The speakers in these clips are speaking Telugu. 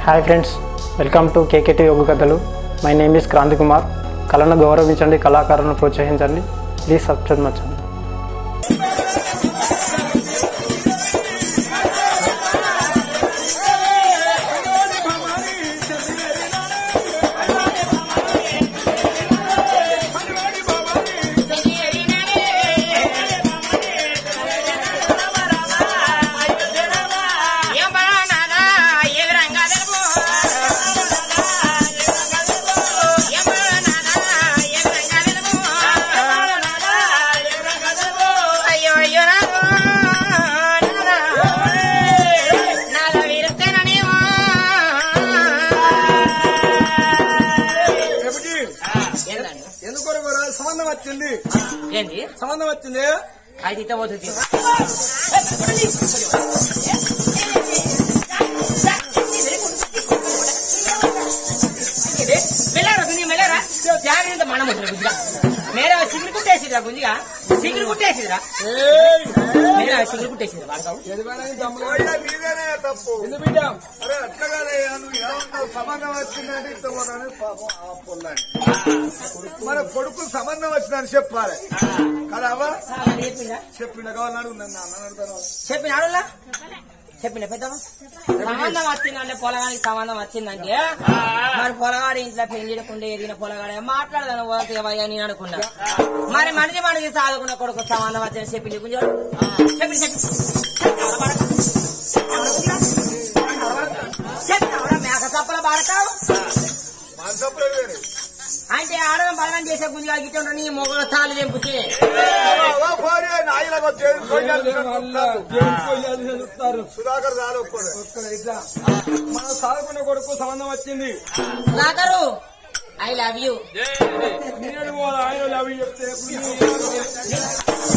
Hi friends welcome to KKT యోగ కథలు my name is Kranthi Kumar కళను గౌరవించండి కళాకారులను ప్రోత్సహించండి ప్లీజ్ సబ్స్క్రైబ్ మచ్చండి అయ్యో అయ్యో నాలో వీరుస్తేననేమో ఎప్పటి ఏందండి ఎందుకు సంబంధం వచ్చింది ఏంది సంబంధం వచ్చింది అది ఇట్ట పోతుంది మెల్లరా గుంజి మెల్లరా జాగ్రత్త మనం గుంజిగా మేరా సిగురు కుట్టేసిరా గుంజిగా సిగురు కుట్టేసిరా ఏయ్! మేరా సిగురు కుట్టేసిరా వాడతావు ఎదిపోయినాక దమ్ములు కొట్టాలి. ఎందుకు బిడ్డ? అరే అట్లగానే నువ్వు ఎలా ఉన్నావు? సంబంధం వచ్చిందంటే ఇట్లా పోరాని పాపం ఆ పొల్లాని. మన కొడుకు సంబంధం వచ్చిందని చెప్పాలి కదావా చెప్పిందా చెప్పిండ కావాలన్నాడు నన్ను అన్న అడుగుతాను చెప్పిన ఆడలా చెప్పిన పెద్దమ్మ సంబంధం వచ్చిందంటే పొలగానికి సంబంధం వచ్చిందంటే మరి పొలగాడి ఇంట్లో పెళ్లి చేయకుండా ఎదిగిన పొలగాడే మాట్లాడదాను పోతేవయ్యా నేను అనుకున్నా మరి మనిషి మనిషి సాధుకున్న కొడుకు సంబంధం వచ్చింది చెప్పి నీకు చూడు చెప్పి చెప్పి చెప్పిన మేక తప్పల బాడతావు మనసప్పుడు వేరే. అంటే ఆడడం బలగం చేసే గుంజుగా గిట్ట నీ మొగలు తాళ్ళు తెంపుతే అవ్వ పోరే, నాయనకు దేవుడు కొయ్యాలి చూస్తారు. సుధాకర్ చాలు ఒక్కడు. ఇట్లా మన సాగుకున్న కొడుకు సంబంధం వచ్చింది నాకరు ఐ లవ్ యూ నేను పోవాలి, ఆయన లవ్ యూ చెప్తే ఎప్పుడు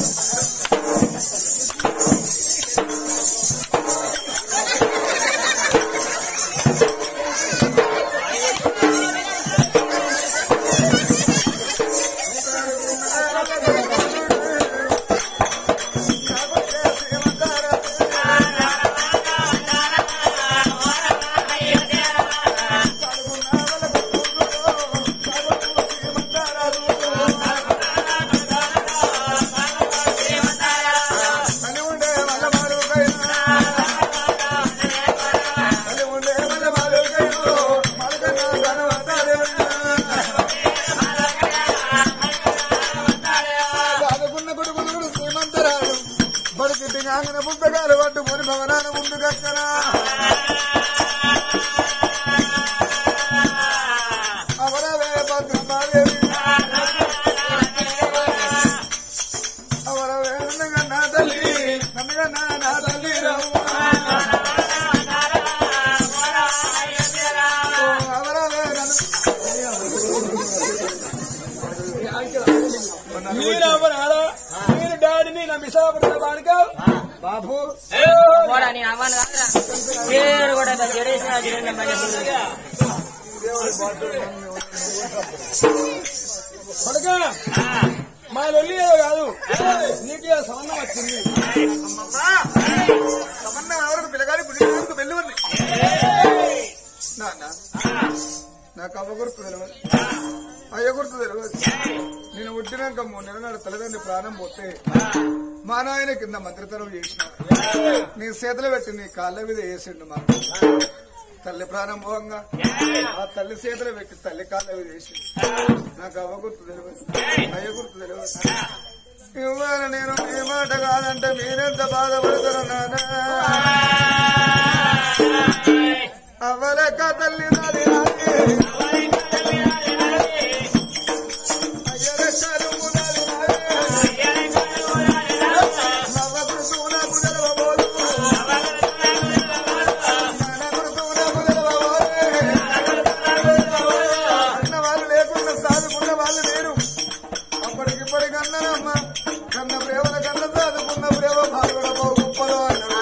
తల్లి ఉండే వల్ల మాడుకైనా తల్లి ఉండే వల్ల మాడుకైనా మలకన్నా ధనవంతాలేనా చదువుకున్న కొడుకులు శ్రీమంతరాలు బడికి ఆంగన పుస్తకాలు పట్టుకొని భవనాన ముందు కట్టనా అవరవే భద్రమాదేవి అవరవే నన్నగా నా తల్లి నన్నగా నా నా తల్లి రవ్వ అవరవే మీరెవరారా మీరు డాడీని నా విశాఖపట్నం వాడుకో బాబు పోరా నేను అవ్వను కాదురా పేరు కూడా ఇట్లా జడేసిన జడేసిన పని చేస్తుంది. కొడుక మా వెళ్ళి కాదు నీకు ఇలా సంబంధం వచ్చింది సంబంధం ఎవరికి పిల్లగాలి పుట్టినందుకు వెళ్ళి ఉంది నాన్న నాకు అవ్వ గుర్తు తెలియదు అయ్య గుర్తు తెలియదు నేను పుట్టినాక మూడు నెలల నాడు తల్లిదండ్రి ప్రాణం పోతే మా నాయన కింద మంత్రితనం చేసిన నీ చేతులు పెట్టి నీ కాళ్ళ మీద వేసిండు మా తల్లి ప్రాణం పోవంగా ఆ తల్లి చేతులు పెట్టి తల్లి కాళ్ళ మీద వేసిండు నాకు అవ్వ గుర్తు తెలియదు అయ్య గుర్తు తెలియదు ఇవాళ నేను మీ మాట కాదంటే మీరెంత బాధపడతారు నాన్న అవ్వలేక తల్లి నాది నాది. అయ్యలెక్క నువ్వు నాది నాది. నవ్వ గుర్తు నాకు తెలవబోదు. నాన్న గుర్తు నాకు తెలవబోదు. అన్న వాళ్ళు లేకుండా సాదుకున్న వాళ్ళు లేరు అప్పటికిప్పటికి అన్నారమ్మ కన్న ప్రేమల కన్న సాదుకున్న ప్రేమ పాల్గొనబో గొప్పలో అన్నారు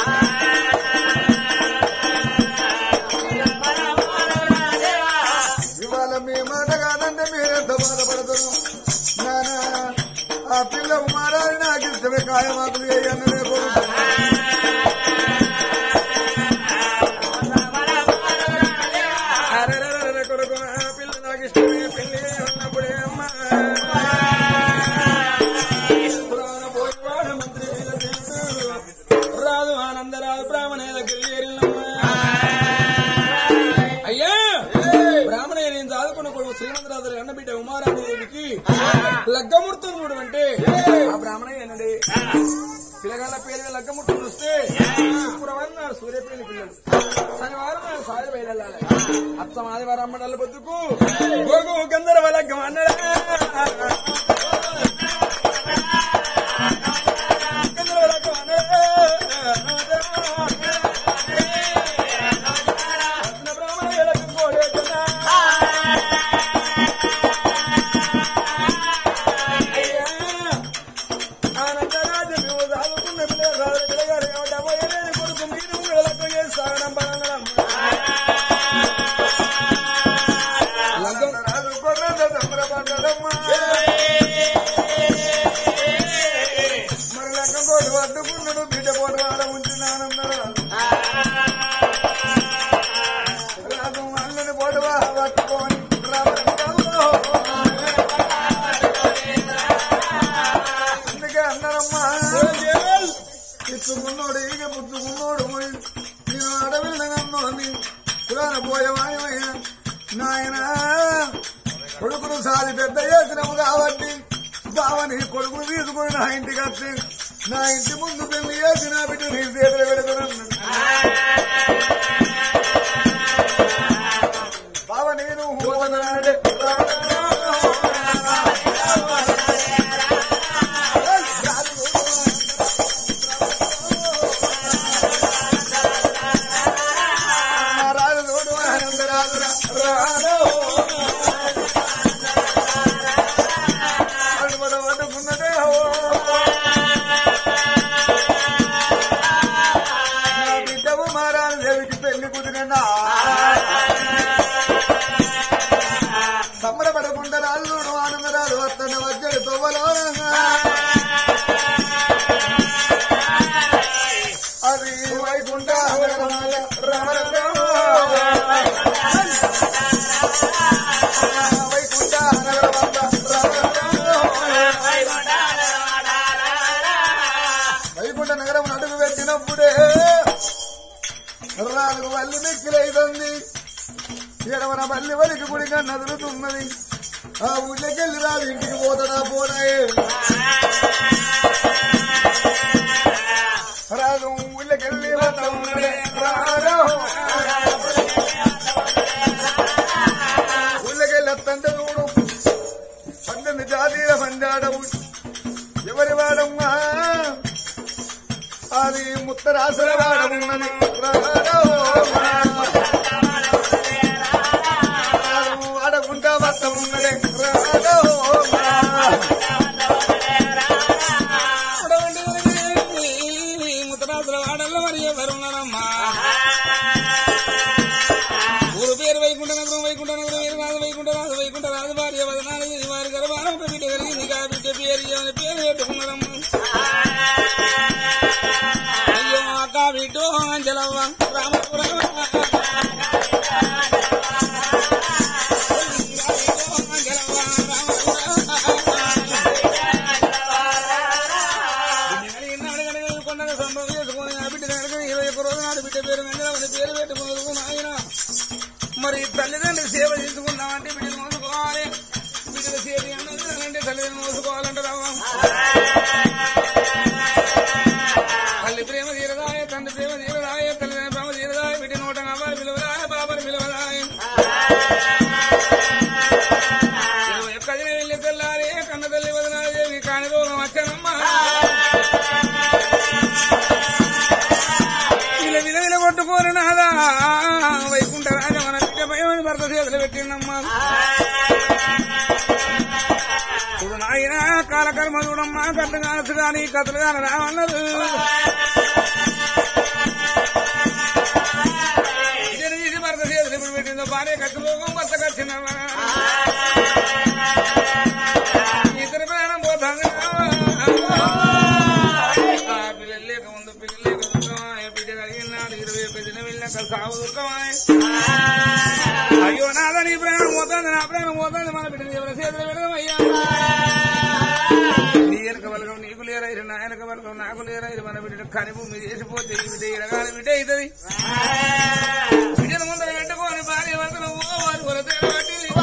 ఇవాళ మీ మాట కాదంటే మీరెంత బాధపడతారు నానా ఆ పిల్ల మారాలి నాకు ఇష్టమే కాయమాకులు వేయన్నదే కోరుతున్నాను బ్రాహ్మణ దగ్గర చేరినమ్మా అయ్యా బ్రాహ్మణ నేను చదువుకున్న కొడుకు శ్రీమంతరాజు అన్న బిడ్డ ఉమారాణి దేవికి లగ్గముర్తం చూడమంటే ఆ బ్రాహ్మణ ఏంటండి పిల్లగాళ్ళ పేరు మీద లగ్గముర్తం చూస్తే శుక్రవారం నాడు సూర్యపేని పిల్లలు శనివారం నాడు సాయి బయలుదేరాలి అత్తం ఆదివారం అమ్మడాల బతుకు గోగు గంధర్వ లగ్గం అన్నడా గంధర్వ లగ్గం అన్నడా రత్న బ్రాహ్మణ లగ్గం కోడేటనా ఆనందరాజు నువ్వు చదువుకున్న పిల్లలు రాజు పిల్లగారు ఏమంటావో ఏలేని కొడుకు మీరు వీళ్ళకు చేస్తానం బలంగరం లగ్గం రాజు కొర్రంత సంబరపడ్డదమ్మా. మరి లగ్గం కోటి అడ్డుకున్నాడు బిడ్డ పోటు వాడ ఉంచినానన్నారు రాజు అల్లని పోటు పట్టుకొని రామరంగంలో. అందుకే అన్నారమ్మా ఇచ్చుకున్నోడు ఈగ పుచ్చుకున్నోడు పోయి నేను అడవిలో నన్ను అని పురాణ పోయమాయమయ్య నాయన కొడుకును సాది పెద్ద చేసినాము కాబట్టి బావని కొడుకును తీసుకొని నా ఇంటికి వచ్చి నా ఇంటి ముందు పెళ్లి చేసి నా బిడ్డ నీ చేతులు పెడుతున్నాను బావ నేను పోతున్నానంటే రాజు చూడు ఆనంద రాజు రాను అడుగుడ పట్టుకున్నదే నా బిడ్డవు మారాను దేవికి పెళ్లి కుదిరినా సంబరపడకుండా రాజు చూడు ఆనంద రాజు వస్తున్న వజ్జడి తొవ్వలో అది వైకుంఠ వైకుంఠ వైకుంఠ నగరం అడుగు పెట్టినప్పుడే నాలుగు వల్లి మెక్కిలైతుంది ఎడవన మల్లి వలికి గుడిగా నదులుతున్నది ఆ ఊళ్ళకెళ్ళి రాదు ఇంటికి పోతాడా పోనాయే రాజు ఊళ్ళకెళ్ళి వస్తా ఉన్నదే రాజు ఊళ్ళకెళ్ళి వస్తంటే చూడు పంతొమ్మిది జాతీయ పంజాడవు ఎవరి వాడమ్మా అది ముత్తరాసుల వాడమున్నది వాడకుంటా వస్తం ఉన్నదే రాజు ముత్తరాజుల వాడల్లో మరి ఎవరున్నారమ్మా ఊరు పేరు వైకుంఠ నగరం వైకుంఠ నగరం పేరు రాజు వైకుంఠ రాజు వైకుంఠ రాజు భార్య వదనాలు ఇది వారి గర్భారం ఒక బిడ్డ కలిగింది కా బిడ్డ పేరు ఏమని పేరు పెట్టుకున్నారమ్మా అయ్యో అక్క బిడ్డో అంజలవ్వ రామపురం కొండగా సంభవం చేసుకుని ఆ బిడ్డ కనుక ఇరవై ఒక్క రోజు నాడు బిడ్డ పేరు వెంకటరమణ పేరు పెట్టుకున్నందుకు నాయన మరి తల్లిదండ్రులు సేవ చేసుకుందామంటే బిడ్డను మోసుకోవాలి బిడ్డల సేవ అంటే తల్లిదండ్రులు మోసుకోవాలంటే రావా తల్లి ప్రేమ తీరదాయ తండ్రి ప్రేమ తీరదాయ తల్లిదండ్రుల ప్రేమ తీరదాయ బిడ్డ నోట కావాలి పిలవదాయ బాబని పిలవదాయ ఇరవై ఒక్క దినం వెళ్ళి తెల్లారి కన్న తల్లి వదనాలు దేవి కాని రోగం వచ్చనమ్మా ఇలా విల విల కొట్టుకోరు నాదా వైకుంఠ రాజ మన బిడ్డ భయం భర్త చేతులు పెట్టిందమ్మా చూడు నాయన కాలకర్మ చూడమ్మా కట్లు కానసు కానీ కథలు కాని రావన్నారు ఇద్దరు తీసి భర్త చేతులు ఇప్పుడు పెట్టిందో భార్య కట్టు రోగం భర్త కట్టినమ్మా ఇద్దరు ప్రాణం పోతుంది ఆ పిల్లలు లేక ముందు పిల్లలు లేక దుఃఖమాయ బిడ్డ కలిగినాడు ఇరవై ఒక్క దినం వెళ్ళాక సాగు దుఃఖమాయ అయ్యో నాదా నీ ప్రేమ పోతుంది నా ప్రేమ పోతుంది మన బిడ్డ ఎవరి చేతులు పెడదామయ్యా నీ వెనక బలగం నీకు లేరైరు నా వెనక వరకు నాకు లేరా ఇది మన బిడ్డ కనిపు మీరు చేసిపోతే ఈ బిడ్డ ఎడగాలి బిడ్డ అవుతుంది బిడ్డను ముందర పెట్టుకొని భార్య వంతన వారి కొలత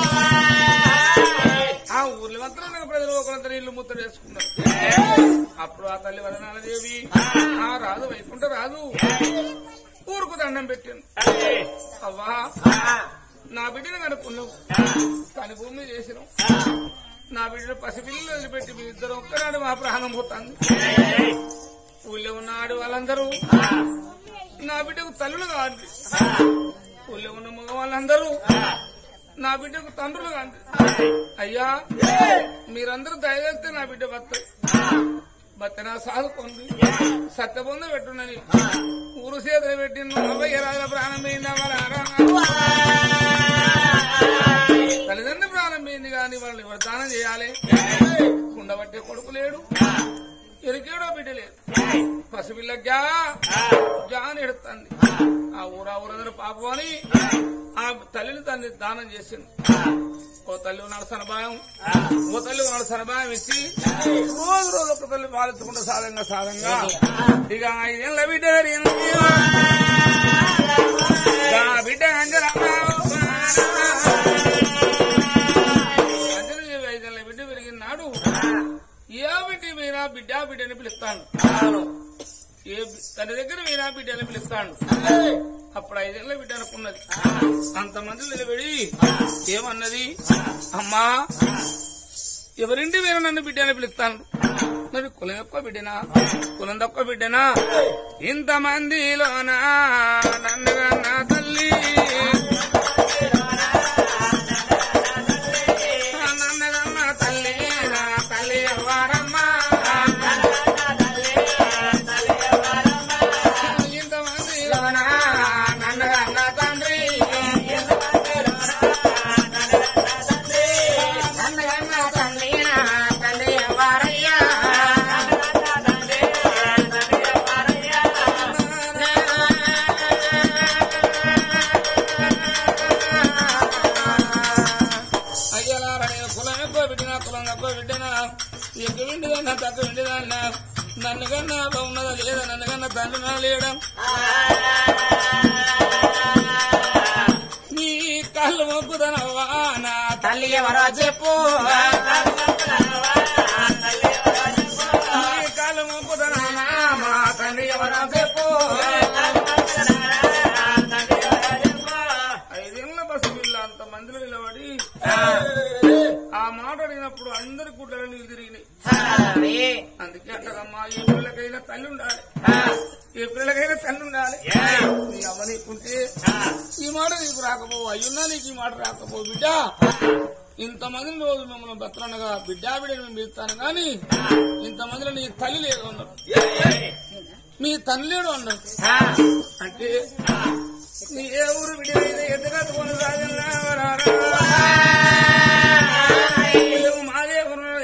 ఆ ఊర్లో మాత్రం ప్రజలు ఒకరంతా ఇల్లు ముత్తలు వేసుకున్నారు అప్పుడు ఆ తల్లి వదనాలదేవి ఆ రాదు వైకుంఠ రాదు ఊరుకు దండం పెట్టాను అవ్వా నా బిడ్డను కనుక్కున్నావు కానీ భూమి చేసినావు నా బిడ్డను పసిపిల్లలు వదిలిపెట్టి మీ ఇద్దరు ఒక్కనాడు మా ప్రాణం పోతాను ఊళ్ళో ఉన్నాడు వాళ్ళందరూ నా బిడ్డకు తల్లులు కాదు ఊళ్ళో ఉన్న మగ వాళ్ళందరూ నా బిడ్డకు తండ్రులు కాదు అయ్యా మీరందరూ దయచేస్తే నా బిడ్డ బత్త బత్తనా సాదుకుంది సత్యబొంద పెట్టున్నది ఊరు చేతులు పెట్టిన అవ్వయ్య రాజుల ప్రాణం పోయిందా తల్లిదండ్రులు ప్రాణం పోయింది కానీ వాళ్ళు ఎవరు దానం చేయాలి కుండబట్టే కొడుకు లేడు ఎరికేడో బిడ్డ లేదు పసిపిల్ల జా జా అని ఎడుతుంది ఆ ఊరా ఊరందరూ పాపం అని ఆ తల్లిని తల్లి దానం చేసింది ఓ తల్లి ఉన్నాడు సనభాయం ఓ తల్లి ఉన్నాడు సనభాయం ఇచ్చి రోజు రోజు ఒక తల్లి పాలించకుండా సాధంగా సాధంగా ఇక ఐదేళ్ళ బిడ్డ జరిగింది ఆ బిడ్డ అంజరామావు అంజలి ఐదేళ్ళ బిడ్డ పెరిగినాడు ఏ బిడ్డ మీరా బిడ్డ బిడ్డని పిలుస్తాను ఏ బి- తన దగ్గర మీరా బిడ్డని పిలుస్తాను అప్పుడు ఐదేళ్ల బిడ్డ అనుకున్నది అంతమంది నిలబడి ఏమన్నది అమ్మా ఎవరింటి మీరు నన్ను బిడ్డని పిలుస్తాను మరి కులం ఎక్కువ బిడ్డనా కులం తక్కువ బిడ్డనా ఇంతమందిలోనా నన్ను నా తల్లి నన్నగన్న తల్లి నా తల్లి ఎవ్వరమ్మా ఇంతమందిలోనా నన్నగన్న తండ్రి నన్నగన్న తల్లి నా తల్లి ఎవ్వరయ్యా అయ్యలారా నేను కులం ఎక్కువ బిడ్డినా కులం తక్కువ బిడ్డినా ఎక్కువ విండిదన్నా తక్కువ విండిదన్నా నన్ను కన్నా బాగున్నదా లేదా నన్ను కన్నా తండ్రి నా లేడం నీ కళ్ళు మొక్కుదనవ్వా నా తల్లి ఎవరో చెప్పు నీ కళ్ళు మొక్కుదనా మా తండ్రి ఎవరో చెప్పు ఐదేళ్ల బస్సు పిల్ల అంత మందిలో నిలబడి ఆ మాట అడిగినప్పుడు అందరి గుడ్డలు నీళ్ళు తిరిగినాయి అందుకే అంటారమ్మా ఏ పిల్లకైనా తల్లి ఉండాలి ఏ పిల్లకైనా తల్లి ఉండాలి నీ అమ్మ నీకుంటే ఈ మాట నీకు రాకపో అయ్యున్నా నీకు ఈ మాట రాకపో బిడ్డ ఇంతమంది రోజు మిమ్మల్ని బతలనగా బిడ్డా బిడ్డని మేము పిలుస్తాను గాని ఇంతమందిలో నీ తల్లి లేదు అన్నారు నీ తల్లి లేడు అన్నారు అంటే నీ ఏ ఊరు బిడ్డ ఎదురు కొనసాగల్లా మాదే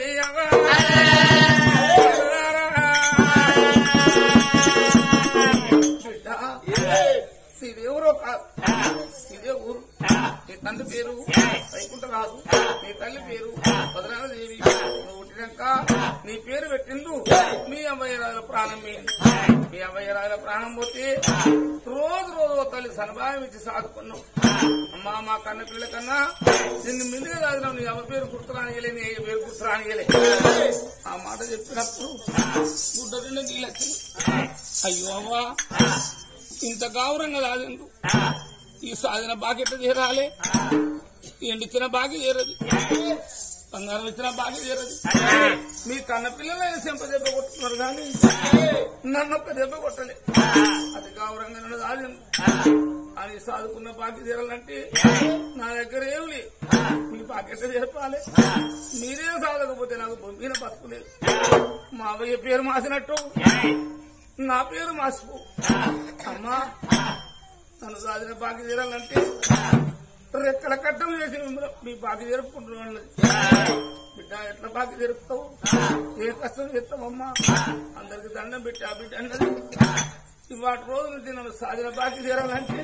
ఇదెవరో కాదు ఇదే ఊరు నీ తండ్రి పేరు వైకుంఠ రాదు నీ తల్లి పేరు పదనాల దేవి నువ్వు పుట్టినాక నీ పేరు పెట్టిండు మీ అమ్మాయి రాజుల ప్రాణం పోయింది మీ అమ్మాయి రాజుల ప్రాణం పోతే రోజు రోజు ఓ తల్లి సనభాయం ఇచ్చి సాదుకున్నావు అమ్మా మా కన్న పిల్ల కన్నా నిన్ను మిండిగా రాదు నీ అమ్మ పేరు గుర్తురానియలే నీ అయ్య పేరు గుర్తురానియలే ఆ మాట చెప్పినప్పుడు గుడ్డ రెండు నీళ్ళు వచ్చింది అయ్యో అవ్వా ఇంత గౌరవంగా రాజండు ఈ సాధన బాకెట్ తీరాలి ఎండిచ్చిన బాకి తీరది బంగారం ఇచ్చిన బాకి తీరది మీ కన్న పిల్లలు చెంప దెబ్బ కొట్టుకున్నారు కానీ నన్ను ఒక్క దెబ్బ కొట్టలే అది గౌరవంగా నన్ను రాజండు అని సాదుకున్న బాకి తీరాలంటే నా దగ్గర ఏం లేదు మీ బాకెట్ తీరపాలి మీరే సాధకపోతే నాకు బొమ్మిన బతుకులేదు మా అవ్వయ్య పేరు మాసినట్టు నా పేరు మాసిపో అమ్మా నన్ను సాధిన బాకి తీరాలంటే రెక్కల కట్టం చేసి మిమ్మల్ని మీ బాకి జరుపుకుంటున్నాను బిడ్డ ఎట్లా బాకి జరుపుతావు ఏ కష్టం చేస్తావమ్మా అందరికి దండం పెట్టి ఆ బిడ్డ అన్నది ఇవాటి రోజు నుంచి నన్ను సాధిన బాకి తీరాలంటే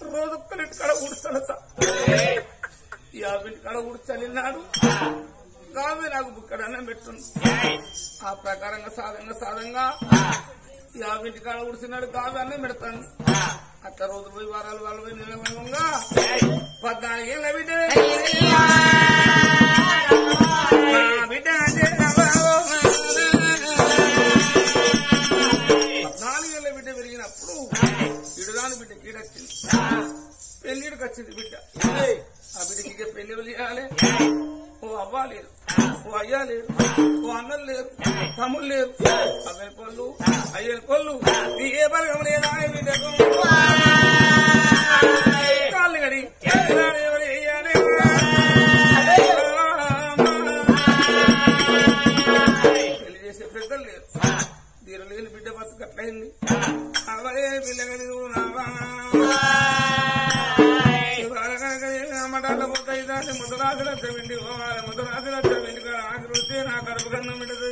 రోజొక్కరింటి కడ ఊడ్చలత యాభై కడ ఊడ్చలినాడు కాదు నాకు బుక్కడ అన్నం పెట్టుంది ఆ ప్రకారంగా సాధంగా సాధంగా యాభైంటి కాడ ఉడిసినాడు కాదు అన్నం పెడతాను అట్లా రోజు పోయి వారాలు వాళ్ళు పోయి నిలవంగా పద్నాలుగేళ్ళ బిడ్డ ఆ బిడ్డ అంటే పద్నాలుగేళ్ల బిడ్డ పెరిగినప్పుడు ఇడుదాని బిడ్డ కీడొచ్చింది పెళ్లిడికి వచ్చింది బిడ్డ ఆ బిడ్డకి ఇక పెళ్లి చేయాలి ఓ అవ్వ లేరు ఓ అయ్యా లేరు ఓ అన్నలు లేరు తమ్ముళ్ళు లేరు అవ్వని పళ్ళు అయ్యని పళ్ళు నీ ఏ బలగం లేదా ఈ బిడ్డకు కాళ్ళు గడి ఎవరు వేయాలి? పెళ్లి చేసే పెద్దలు లేరు దీని లేని బిడ్డ బతుకు అట్లయింది అవే పిల్లగని మటాల పోతాయి దాన్ని ముద్దరాజుల వెండి పోవాలి ముద్దరాజుల వెండి కాడ ఆఖరి వస్తే నా కడుపు కన్నం బిడ్డది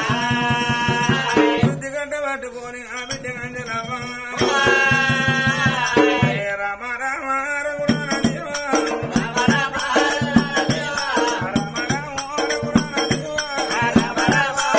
బుద్ధి గంట పట్టుకొని ఆ బిడ్డ కంటే రామ రామ రామ రఘునాథ దేవా. రామ రామ రఘునాథ దేవా.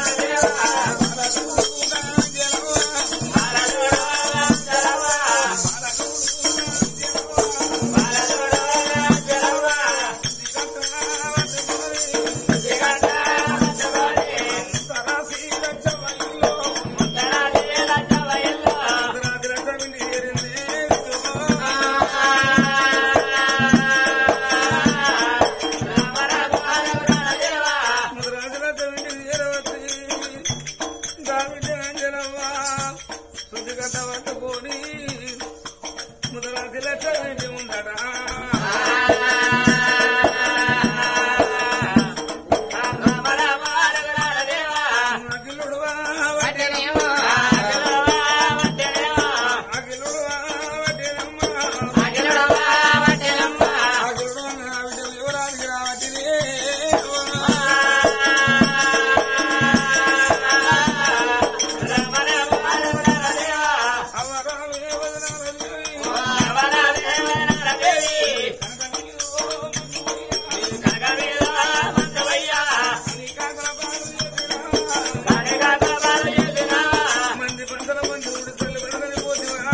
మంది పంటల మంది ఉడితలు వెళ్ళని పోతివా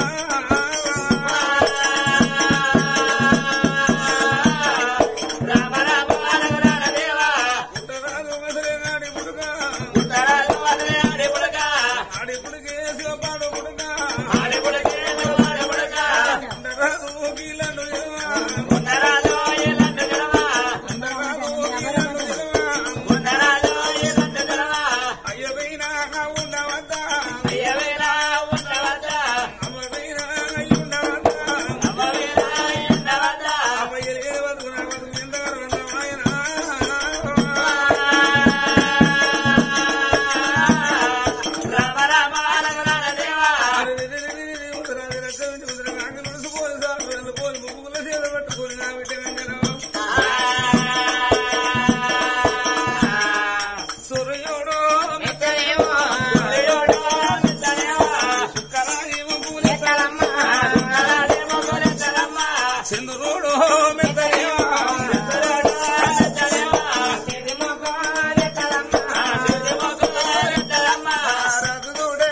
పుట్టరాజు వదిలేనాడి పుడుగా ఆడి పుడికేసి పాడు పుడుగా పుట్టరాజు కీలండు ఎడమ. పుట్టరాజు కీలండు ఎడమ. అయ్యవైనా ఉండవద్దా అమ్మవైనా అయ్యుండవద్దా అమ్మయ్యలే వరకు నా వరకు ఎంతవరకు అన్నమాయనా. సూర్యుడు చంద్రుడు రఘునుడే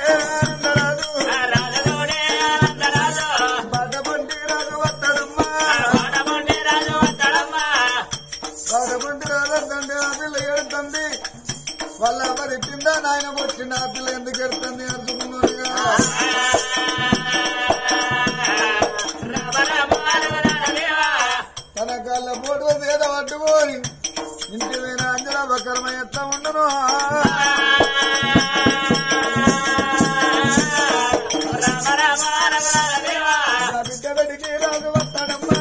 రాజు పదమంటి రాజు వత్తడమ్మా పదమంటి రాజంటే ఆ పిల్ల ఏడుతుంది వాళ్ళ ఎవరి కింద నాయన పుట్టిన ఆ పిల్ల ఎందుకు ఎడుతుంది అర్థకున్నారుగా తన కళ్ళ పోటు మీద పట్టుకొని ఇంటి మీద అంజన బకరమ ఎత్త ఉండను ఆ బిడ్డ బడికి రాజు వస్తాడమ్మా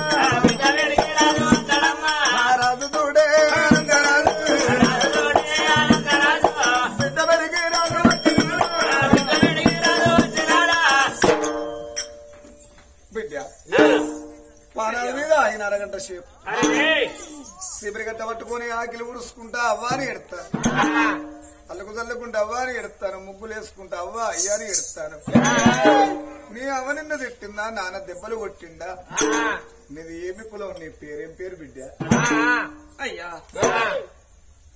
ఆ రాజు తోడే ఆనందరాజు బిడ్డ బడికి రాజు వచ్చినాడు. బిడ్డ పానాల మీద ఆయన అరగంట సేపు శిబిరి గట్ట పట్టుకొని ఆకిలి ఉడుసుకుంటా అవ్వాని ఎడతాను అల్లకు చల్లుకుంటా అవ్వాని ఎడతాను ముగ్గులు వేసుకుంటా అవ్వ అయ్యాని ఎడతాను నీ అవ్వ నిన్ను తిట్టిందా నాన్న దెబ్బలు కొట్టిందా నీది ఏమి కులం నీ పేరేం పేరు బిడ్డ అయ్యా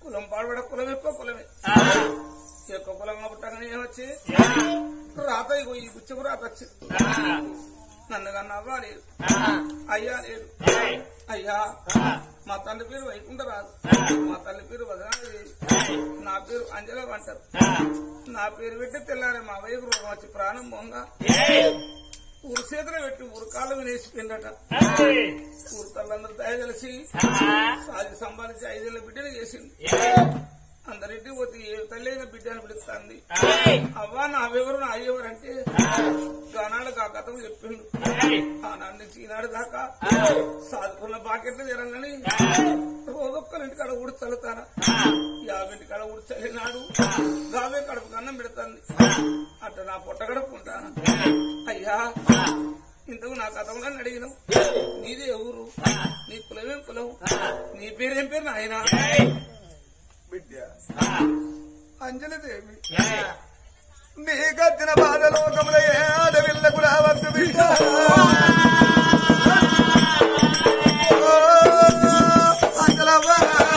కులం పాడబడ కులం ఎక్కువ కులమే ఎక్కువ కులంగా పుట్టగానే ఏమొచ్చి రాత ఇగో ఈ గుచ్చకు రాత వచ్చింది నన్ను కన్నా అవ్వ లేదు అయ్యా లేదు అయ్యా మా తండ్రి పేరు వైకుంఠరాజు మా తల్లి పేరు వదనాదేవి నా పేరు అంజల అంటారు నా పేరు పెట్టి తెల్లారే మా వైపు రోగం వచ్చి ప్రాణం బొంగ ఊరు చేతులు పెట్టి ఊరు కాళ్ళు వినేసిపోయిందట ఊరు తల్లందరూ దయ తెలిసి సాది సంపాదించి ఐదేళ్ల బిడ్డలు చేసింది అందరింటి పోతే ఏ తల్లి అయిన బిడ్డను పిలుస్తుంది అవ్వా నా ఎవరు నా అయ్యవరు అంటే గానాడు ఆ కథలు చెప్పిండు ఆనాడు నుంచి ఈనాడు దాకా సాదుకున్న బాకెట్లు తీరంగాని రోజొక్కరింటి కాడ ఊడి చల్లుతారా యాభైంటి కాడ ఊడి చల్లినాడు గావే కడుపు కన్నం పెడుతుంది అట్ట నా పొట్ట గడుపుకుంటాను అయ్యా ఇంతకు నా కథంగా అడిగినావు నీదే ఊరు నీ కులమేం కులం నీ పేరేం పేరు నాయనా బిడ్డ అంజలిదేవి నీ గద్దిన బాధ లోకముల ఏ ఆడవిల్లకు రావద్దు బిడ్డ ఓ, అంజలవ్వ.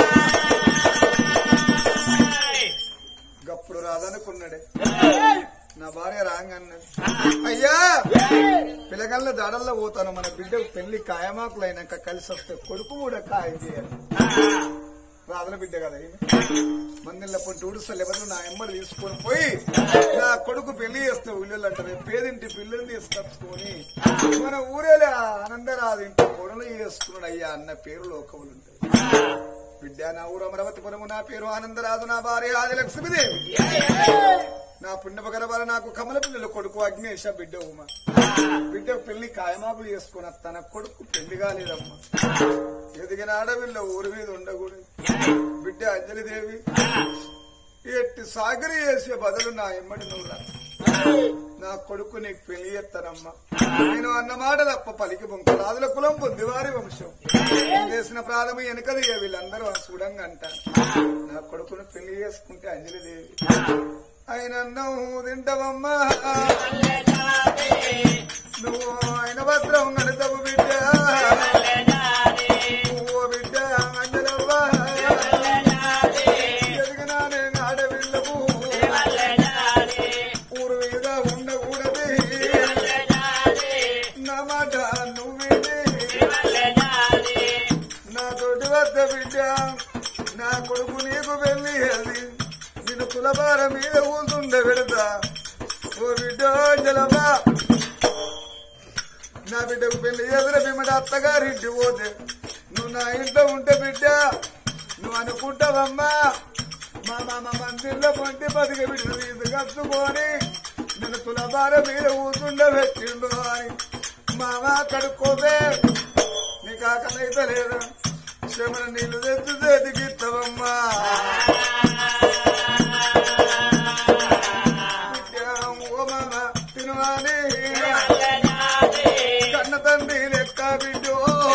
గప్పుడు రాదనుకున్నాడే నా భార్య రాంగన్నది అయ్యా పిల్లగల్ల దాడల్లో పోతాను మన బిడ్డకు పెళ్లి కాయమాకులైనాక కలిసి వస్తే కొడుకు కూడా ఖాయం చేయాలి రాదల బిడ్డ కదా ఈమె. మందిళ్ళ పొంటి ఉడుసలు ఎవరు నా ఎమ్మడి తీసుకొని పోయి నా కొడుకు పెళ్లి చేస్తే ఊళ్ళో అంటారు పేదింటి పిల్లల్ని తీసుకొచ్చుకొని మన ఊరేలే ఆనందరాదు ఇంటి కొడలు చేసుకున్నాడు అయ్యా అన్న పేరు లోకములు ఉంటాయి బిడ్డ నా ఊరు అమరావతిపురము నా పేరు ఆనందరాజు నా భార్య ఆదిలక్ష్మిదేవి నా పుణ్యపగల వల్ల నాకు కమల పిల్లల కొడుకు అగ్నేష బిడ్డ ఉమా బిడ్డ పెళ్లి కాయమాకులు చేసుకున్న తన కొడుకు పెళ్లి కాలేదమ్మా ఎదిగిన ఆడవిల్ల ఊరి మీద ఉండకూడదు బిడ్డ అంజలిదేవి ఎట్టి సాగరి చేసే బదులు నా ఎమ్మడి నువ్వు రా. నా కొడుకు నీకు పెళ్లి చేస్తానమ్మా నేను అన్న మాట తప్ప పలికి బొంక రాజుల కులం పొందివారి వంశం నేను చేసిన ప్రాణము వెనకది వీళ్ళందరూ చూడంగా అంటారు నా కొడుకును పెళ్లి చేసుకుంటే అంజలిదేవి ఆయన అన్నం తింటావమ్మా నువ్వు ఆయన వస్త్రం కడతావు బిడ్డ నువ్వు బిడ్డ అంజలవ్వ ఎదిగినా నేను ఆడవిల్లవు ఊరు మీద ఉండకూడదు నా మాట నువ్వు నా తోటి వద్ద బిడ్డ నా కొడుకు నీకు వెళ్ళి అది నేను కులబార మీద కూతుండ పెడతా ఓ బిడ్డ అంజలవ్వ నా బిడ్డకు పెళ్లి ఎదుర బిమ్మట అత్తగారింటి పోతే నువ్వు నా ఇంట్లో ఉంటే బిడ్డ నువ్వు అనుకుంటావమ్మా మా మామ మందిర్లో పొంటి బతికి బిడ్డ ఇది కట్టుకొని నేను తులబార మీద కూతుండ పెట్టిండు అని మామ కడుక్కోవే నీకు ఆకలైతే లేదా శ్రమణ నీళ్లు తెచ్చి చేతికి ఇస్తావమ్మా బిడ్డ, ఓ మామ తినవాని కన్న తండ్రి లెక్క బిడ్డో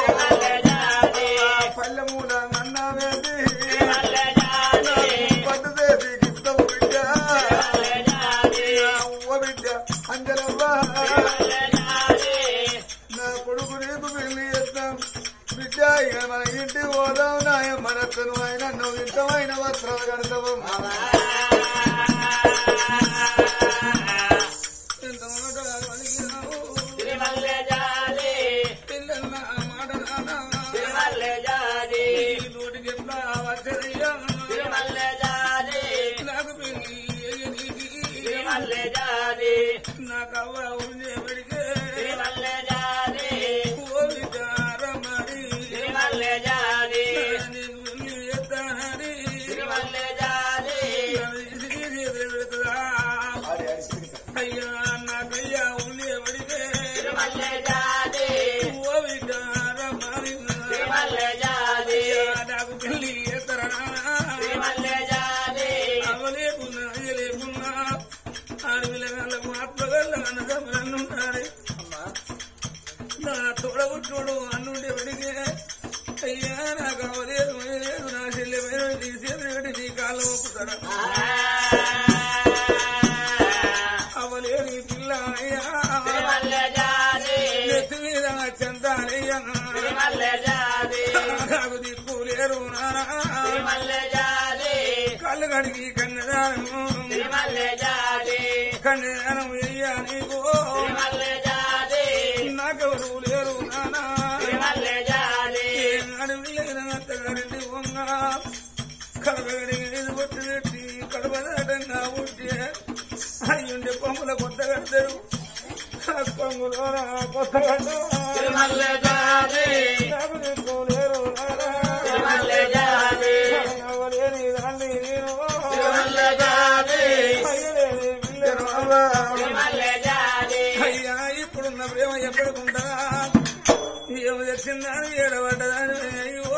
పల్లెమూల అన్నావేది పట్టు చేసి గిత్తవు బిడ్డ ఓ బిడ్డ అంజలవ్వ నా కొడుకు రేపు పెళ్లి చేస్తాం బిడ్డ ఇక మన ఇంటికి పోదాం నాయ మనకు ఆయన నువ్వు ఇంతమైన వస్త్రాలు కడతావు ఎంత మాట అడిగినావు పిల్లల మాట నానా నోటికి ఎట్లా వచ్చదయ్యా నాకు పెళ్లి అయ్యనీకి నాకు అవ్వ ఉండే పడితే ఓ విచారమడి నీకు పెళ్లి చేస్తానని పెడతా అయ్యా నాకయ్యా ఉండే పడితే ఓ విచారమడి నాకు పెళ్లి చేస్తారా అవలేకున్నా అయ్యలేకున్నా ఆడపిల్లగాళ్ళకు ఆత్మగల్ల అన్నదమ్ములన్నుంటారే నా తోడబుట్టుడు అన్నుండే వడిగే అయ్యా నాకు అవలేదు లేదు నా చెల్లెమైన నీ చేతులు పెట్టి నీ కాళ్ళు ఒప్పుతారా అవలేని పిల్ల అయ్యా నెత్తి మీద చెందాలయ్యా నాకు దిక్కు లేరు నానా కళ్యాణం వెయ్య నీకు నాకెవరు లేరు నానా అడవిలైన అత్తగారింటి వంగ కడగడి ఇది కొట్టి పెట్టి కడపదాటంగా ఉంటే అయ్యుండే కొమ్ముల కొత్త కడతారు కొమ్ములో కొత్త కట్టు నాకు దిక్కులేరు నానా. ఎవరేని దాన్ని నేను అయ్యలేని పిల్లలు అవ్వ. అయ్యా ఇప్పుడున్న ప్రేమ ఎక్కడుకుంటా ఏమి తెచ్చిందని ఏడబడ్డదని అయ్యో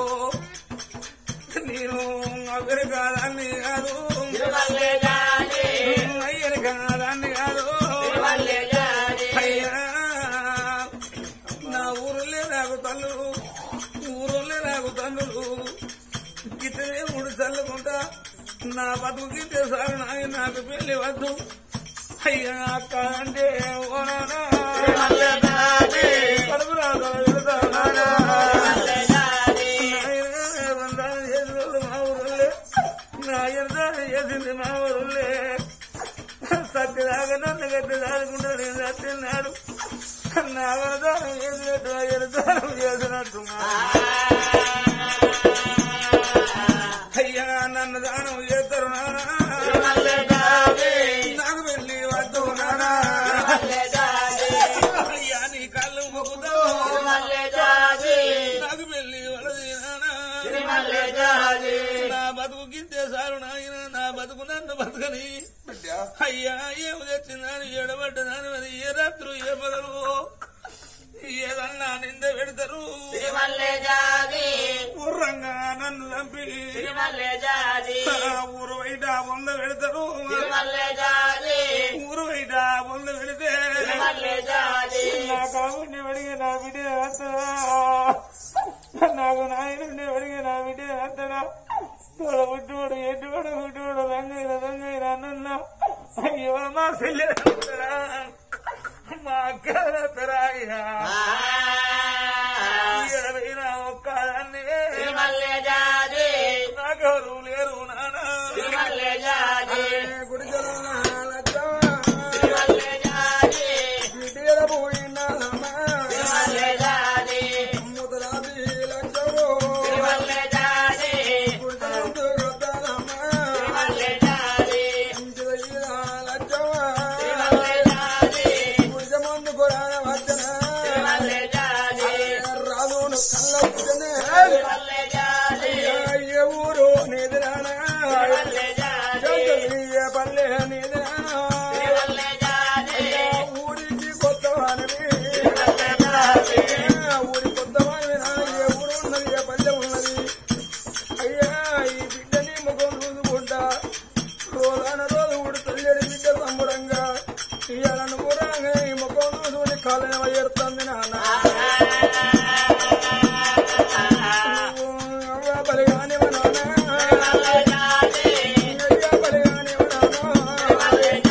నేను అక్కడి కాదాన్ని కాదు అయ్యని కాదాన్ని కాదు అయ్యా నా ఊరులే నాకు తల్లు ఊరులే నాకు తల్లులు ఇతనే మూడు చల్లుకుంటా నా బతుకు గిట్టే సాగు నాయ నాకు పెళ్లి వద్దు అయ్యా అక్క అంటే ఓనానా కడుపు రాదా ఎడతానా? నాయనా, బంధాలు చేసినోళ్ళు మా ఊరులే నా ఎడతాను చేసింది మా ఊరులే సత్యదాకా నన్ను గట్టి దాడుకుంటా నేను సత్యన్నాడు నా వరదానం చేసినట్టు ఆ ఎడతాను చేసినట్టు మా అయ్యా నన్ను దానం చేస్తారు నానా నాకు వెళ్ళి వద్దు నానా అయ్యా నీ కళ్ళు మొక్కుతావు నాకు వెళ్ళి వలది నానా నా బతుకు గింతే సారు నాయన నా బతుకు నన్ను బతుకని అయ్యా ఏమి తెచ్చిందని ఎడబడ్డదని మరి ఏ రాత్రు ఏ పగలు ఏదన్నా నింద పెడతారు ఉర్రంగా నన్ను చంపి ఆ ఊరు బయట వంద పెడతారు ఊరు బయట వంద పెడితే నా కావుని అడిగి నా బిడ్డ వేస్తాడా నాకు నాయనుండి అడిగి నా బిడ్డ వేస్తాడా తోడ పుట్టువాడు ఎట్టువాడు పుట్టువాడు రంగైన రంగైన అన్న అయ్యో మా చెల్లె వేస్తాడా? మా అక్క వేస్తారా అయ్యా ఎడవైన ఒక్కదాన్ని నాకెవరు లేరు నానా గుడిజలన లచ్చవ్వ, ఇటీల పోయినాదమ్మ, ముదరాది లచ్చవ్వ, గుడిజలందు గొడ్డలమ్మ, ఇంటిదయ్యిన లచ్చవ్వ, గుడిజ ముందు కొరాన వచ్చన, రాజును కళ్ళ పుట్టనే, అయ్య ఊరు నిద్రానా, చంద్రుడియ పల్లె నిద్రానా, ఊరికి కొత్త వానవి ఊరి కొత్త వానవి ఏ ఊరు ఉన్నది ఏ పల్లె ఉన్నది అయ్యా ఈ బిడ్డని ముఖం చూసుకుంటా రోజాన రోజు ఊడి తల్లిడి బిడ్డ సంబరంగా ఇయ్యాలను కూరంగా ఈ ముఖం చూసుకుని కాలం ఎడుతుంది నాన్న అవ్వ బలిగాని నాన్న అయ్యా బలిగాని నాన్న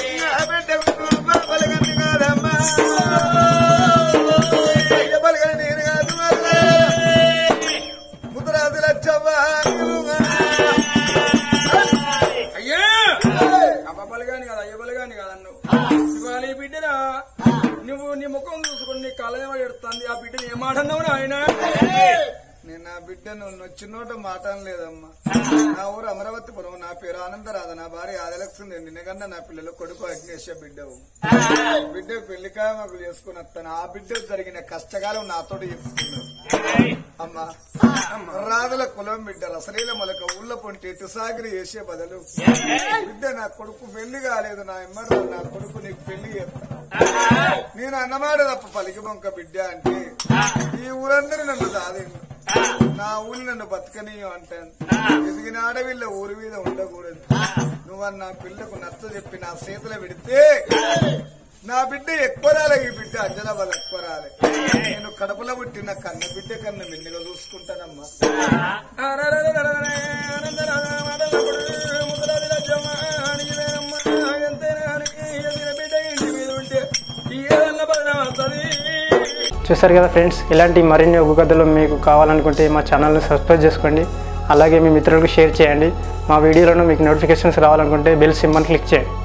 అయ్యా అబ్బ బలగాని కదా అయ్య బలగాని కదా నువ్వు ఇవాళ ఈ బిడ్డరా నువ్వు నీ ముఖం చూసుకుని నీ కళ ఎడుతుంది ఆ బిడ్డని ఏమాటన్నావు ఆయన నేను నా బిడ్డను నొచ్చినోట మాట లేదమ్మా నా ఊరు అమరావతిపురం నా పేరు ఆనందరాధ నా భార్య ఆదలక్ష్మి నిన్నగంట నా పిల్లలు కొడుకు అగ్నేశ బిడ్డవు బిడ్డ పెళ్లికాయ మాకు చేసుకుని వస్తాను ఆ బిడ్డ జరిగిన కష్టకాలం నాతో చెప్పుకున్నాను అమ్మా రాదుల కులం బిడ్డ రసలీల మొలక ఊళ్ళో పొంటి ఎటుసాగిరి చేసే బదులు బిడ్డ నా కొడుకు పెళ్లి కాలేదు నా ఎమ్మడు నా కొడుకు నీకు పెళ్లి చేస్తా నేను అన్నమాట తప్ప పలికి బొంక బిడ్డ అంటే ఈ ఊరందరూ నన్ను దాదేను నా ఊరి నన్ను బతకనీయం అంటాను ఎదిగిన ఆడవిల్ల ఊరి మీద ఉండకూడదు నువ్వన్న పిల్లకు నచ్చ చెప్పి నా చేతులు పెడితే నా బిడ్డ ఎక్కువ రాలే ఈ బిడ్డ అంజన వాళ్ళు ఎక్కువ రాలే నేను కడపలో పుట్టిన కన్న బిడ్డ కన్నా మెల్లిగా చూసుకుంటానమ్మా చూసారు కదా ఫ్రెండ్స్ ఇలాంటి మరిన్ని ఒగ్గు కథలు మీకు కావాలనుకుంటే మా ఛానల్ని సబ్స్క్రైబ్ చేసుకోండి అలాగే మీ మిత్రులకు షేర్ చేయండి మా వీడియోలను మీకు నోటిఫికేషన్స్ రావాలనుకుంటే బెల్ సింబల్ క్లిక్ చేయండి